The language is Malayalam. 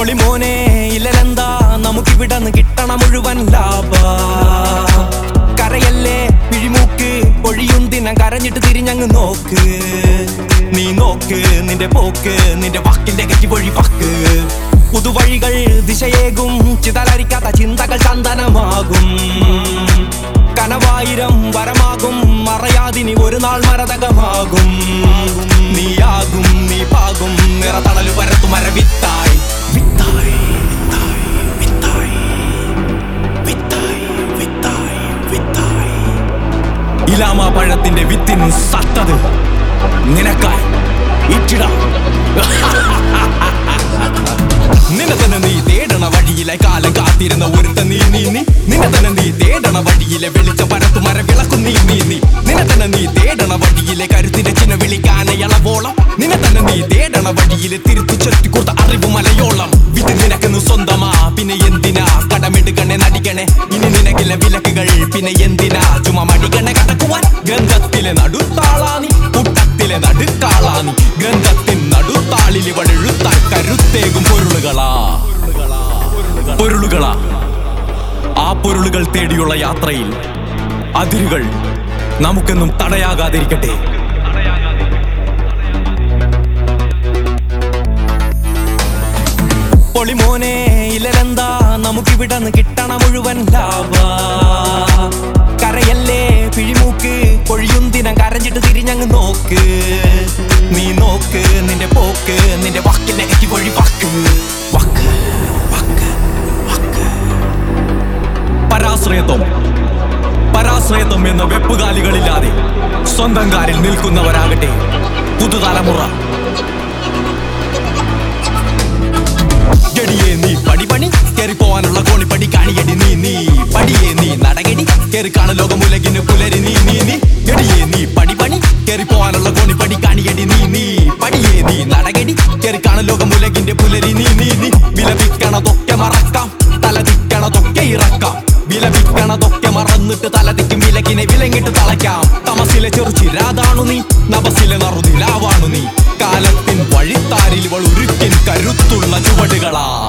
പൊളിമോനെ ഇല്ലെന്താ നമുക്കിവിടന്ന് കിട്ടണ മുഴുവൻ ലാഭ കരയല്ലേ പിഴിമൂക്ക് പൊഴിയും ദിനം കരഞ്ഞിട്ട് തിരിഞ്ഞങ്ങ് നോക്ക് നീ നോക്ക് നിന്റെ പോക്ക് നിന്റെ വാക്കിന്റെ കെറ്റി പൊഴി പക്ക് പുതുവഴികൾ ദിശയേകും ചിതലരിക്കാത്ത ചിന്തകൾ ചന്ദനമാകും കനവായിരം വരമാകും മറയാതിനി ഒരു നാൾ മരതകമാകും നീയാകും നീ പാകും നിറതണല് പരത്തു മരവിത്തായി വിത്തായി വിത്തായി വിത്തായി വിത്തായി വിത്തായി ഇലാമ പഴത്തിന്റെ വിത്തിൻ സത്തത് നിനക്കായി ഇറ്റിടാം നിന്നെ തന്നെ നീ തേടണ വഴിയിലെ കാലം കാത്തിരുന്ന ഒരുത്ത നീ നീ നീ നിന്നെ തന്നെ നീ തേടണ വഴിയിലെ വെളിച്ച പരത്തു മര വിളക്കും നീ നീ നീ നിന്നെ തന്നെ നീ തേടണ വഴിയിലെ കരുത്തിന്റെ ചിന്ന വിളിക്കാനയളവോളം നിന്നെ തന്നെ നീ തേടണ വഴിയിലെ തിരുത്തു ചെത്തി കൊടുത്ത അറിവ് മലയോളം വിധി നിനക്കെന്ന് സ്വന്തമാ പിന്നെ എന്തിനാ കടമെടുക്കണേ നടിക്കണേ ഇനി നിനക്കില്ല വിലക്കുകൾ പിന്നെ എന്തിനാ ചുമ മടിക്കണേ കടക്കുവാൻ ഗന്ധത്തിലെ നടുത്താളാനി കൂട്ടത്തിലെ നടുക്കാളാനി ഗന്ധത്തിൻ നടുത്താളിൽ ഇവടെഴുത്താൻ കരുത്തേകും പൊരുളുകളാ പൊരുളുകളാ ആ പൊരുളുകൾ തേടിയുള്ള യാത്രയിൽ അതിരുകൾ നമുക്കെന്നും തടയാകാതിരിക്കട്ടെ പൊളിമോനെ ഇല്ലെന്താ നമുക്കിവിടന്ന് കിട്ടണ മുഴുവൻ ലാഭ കരയല്ലേ പിഴിമൂക്ക് പൊഴിയും ദിനം കരഞ്ഞിട്ട് തിരിഞ്ഞങ്ങ് നോക്ക് നീ നോക്ക് നിന്റെ പോക്ക് നിന്റെ വാക്കിന്റെ കെറ്റി പൊഴി വാക്ക് വാക്ക് വാക്ക് വാക്ക് പരാശ്രയത്വം പരാശ്രയത്വം എന്ന വെപ്പുകാലികളില്ലാതെ സ്വന്തം കാലിൽ നിൽക്കുന്നവരാകട്ടെ പുതുതലമുറ ഗടിയെ നീ പടി പണി കേറി പോവാനുള്ള കോണി പടി കാണിയടി നീ നീ പടിയെ നീ നടകടി കേറി കാണ ലോകമുലകിന് പുലരി നീ നീ നീ ഗടിയെ നീ പടി പണി കേറി പോവാനുള്ള കോണി പടി കാണിയടി നീ നീ പടിയെ നീ നടകടി കേറി കാണ ലോകമുലകിന്റെ പുലരി നീ നീ നീ വിലപിക്കണതൊക്കെ മറക്കാം തലതിക്കണതൊക്കെ ഇറക്കാം വിലപിക്കണതൊക്കെ മറന്നിട്ട് തലതിക്കും വിലക്കിനെ വിലങ്ങിട്ട് തളയ്ക്കാം തമസിലെ ചെറുചിരാതാണു നീ നബസിലെ നറുനിലാവാണു നീ കാലത്തിൻ വഴിത്താരിൽ ഇവൾ ഉരുക്കിൻ കരുത്തുള്ള ചുവടുകളാ